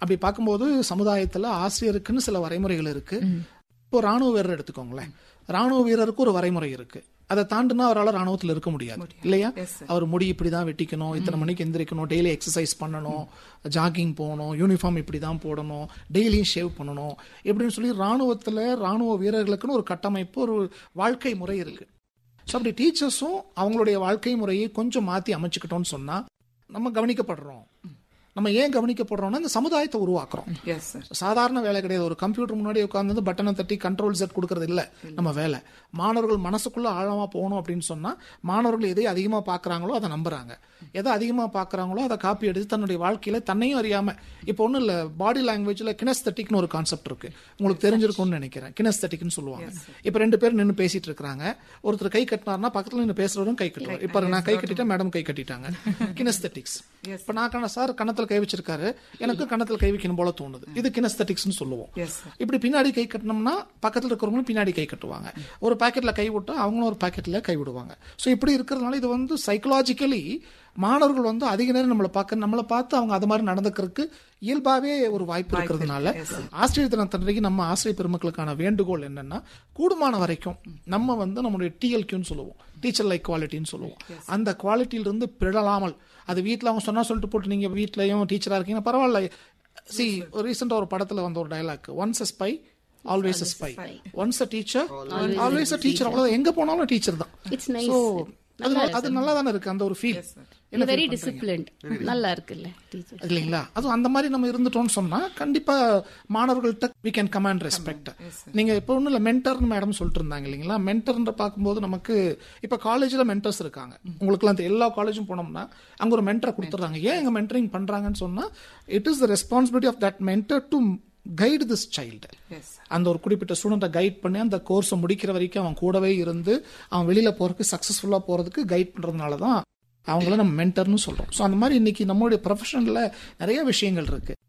அப்படி பார்க்கும்போது சமுதாயத்துல ஆசிரியருக்குன்னு சில வரைமுறைகள் இருக்கு இப்போ ராணுவ வீரர் எடுத்துக்கோங்களேன் ராணுவ வீரருக்கு ஒரு வரைமுறை இருக்கு அதை தாண்டினா அவரால் ராணுவத்தில் இருக்க முடியாது இல்லையா அவர் முடி இப்படி தான் வெட்டிக்கணும் இத்தனை மணிக்கு எந்திரிக்கணும் டெய்லி எக்ஸசைஸ் பண்ணணும் ஜாகிங் போகணும் யூனிஃபார்ம் இப்படி தான் போடணும் டெய்லியும் ஷேவ் பண்ணணும் இப்படின்னு சொல்லி ராணுவத்தில் ராணுவ வீரர்களுக்குன்னு ஒரு கட்டமைப்பு ஒரு வாழ்க்கை முறை இருக்கு ஸோ அப்படி டீச்சர்ஸும் அவங்களுடைய வாழ்க்கை முறையை கொஞ்சம் மாற்றி அமைச்சுக்கிட்டோம்னு சொன்னால் நம்ம கவனிக்கப்படுறோம் நம்ம ஏன் கவனிக்கப்படுறோம்னா இந்த சமுதாயத்தை உருவாக்குறோம் எஸ் சார் சாதாரண வேலை கிடையாது ஒரு கம்ப்யூட்டர் முன்னாடி உட்காந்து பட்டனை தட்டி கண்ட்ரோல் செட் கொடுக்கறது இல்ல நம்ம வேலை மாணவர்கள் மனசுக்குள்ள ஆழமா போகணும் அப்படின்னு சொன்னா மாணவர்கள் எதை அதிகமா பாக்குறாங்களோ அதை நம்புறாங்க எதை அதிகமா பாக்குறாங்களோ அதை காப்பி எடுத்து தன்னுடைய வாழ்க்கையில தன்னையும் அறியாம இப்போ ஒண்ணும் இல்ல பாடி லாங்குவேஜ்ல கினஸ்தட்டிக்னு ஒரு கான்செப்ட் இருக்கு உங்களுக்கு தெரிஞ்சிருக்கும்னு நினைக்கிறேன் கினஸ்தட்டிக்னு சொல்லுவாங்க இப்போ ரெண்டு பேர் நின்று பேசிட்டு இருக்காங்க ஒருத்தர் கை கட்டினார்னா பக்கத்துல நின்று பேசுறவரும் கை கட்டுவார் இப்போ நான் கை கட்டிட்டேன் மேடம் கை கட்டிட்டாங்க கினஸ்தட்டிக்ஸ் இப்போ நான் கண்ண சார் கணத்துல கை வச்சிருக்காரு எனக்கு கணத்துல கை வைக்கணும் போல தோணுது இது கினஸ்தட்டிக்ஸ்னு சொல்லுவோம் எஸ் சார் இப்படி பின்னாடி கை கட்டினோம்னா பக்கத்துல இருக்கிறவங்களும் பின்னாடி கை கட்டுவாங்க ஒரு பாக்கெட்ல கை விட்டா அவங்களும் ஒரு பாக்கெட்ல கை விடுவாங்க ஸோ இப்படி இருக்கிறதுனால இது வந்து சைக்கலாஜிக்கலி மாணவர்கள் வந்து அதிக நேரம் நம்மளை பார்க்க நம்மளை பார்த்து அவங்க அது மாதிரி நடந்துக்கிறதுக்கு இயல்பாவே ஒரு வாய்ப்பு இருக்கிறதுனால ஆசிரியர் தினத்தன்றைக்கு நம்ம ஆசிரியர் பெருமக்களுக்கான வேண்டுகோள் என்னன்னா கூடுமான வரைக்கும் நம்ம வந்து நம்மளுடைய டிஎல்கியூன்னு சொல்லுவோம் டீச்சர் லைக் குவாலிட்டின்னு சொல்லுவோம் அந்த குவாலிட்டியிலிருந்து பிழலாமல் அது வீட்டில் அவங்க சொன்னா சொல்லிட்டு போட்டு நீங்க வீட்லயும் டீச்சரா இருக்கீங்கன்னா பரவாயில்ல சி ரீசெண்டா ஒரு படத்துல வந்த ஒரு dialogue once a spy always a spy once a teacher always a teacher அவ்வளவு எங்க போனாலும் டீச்சர் தான் இட்ஸ் நைஸ் So, அது அது நல்லா தானே இருக்கு அந்த ஒரு ஃபீல் வெரி டிசிப்ளின்ட் நல்லா இருக்குல்ல டீச்சர் இல்லைங்களா அதுவும் அந்த மாதிரி நம்ம இருந்துட்டோம்னு சொன்னா கண்டிப்பா மாணவர்கள்ட்ட வி கேன் கமாண்ட் ரெஸ்பெக்ட் நீங்க இப்போ ஒன்றும் இல்லை மென்டர்னு மேடம் சொல்லிட்டு இருந்தாங்க இல்லைங்களா மென்டர்ன்ற பார்க்கும்போது நமக்கு இப்போ காலேஜில் மென்டர்ஸ் இருக்காங்க உங்களுக்குலாம் தெ- எல்லா காலேஜும் போனோம்னா அங்க ஒரு மென்டரை கொடுத்துட்றாங்க ஏன் எங்க மென்டரிங் பண்றாங்கன்னு சொன்னா it is the responsibility of that mentor to guide this child எஸ் அந்த ஒரு குறிப்பிட்ட ஸ்டூடெண்ட்டை கைட் பண்ணி அந்த கோர்ஸை முடிக்கிற வரைக்கும் அவன் கூடவே இருந்து அவன் வெளியில போறதுக்கு சக்சஸ்ஃபுல்லா போறதுக்கு கைட் பண்றதுனால தான் அவங்கள நம்ம மென்டர்னு சொல்றோம் ஸோ அந்த மாதிரி இன்னைக்கு நம்மளுடைய ப்ரொஃபஷனில் நிறைய விஷயங்கள் இருக்கு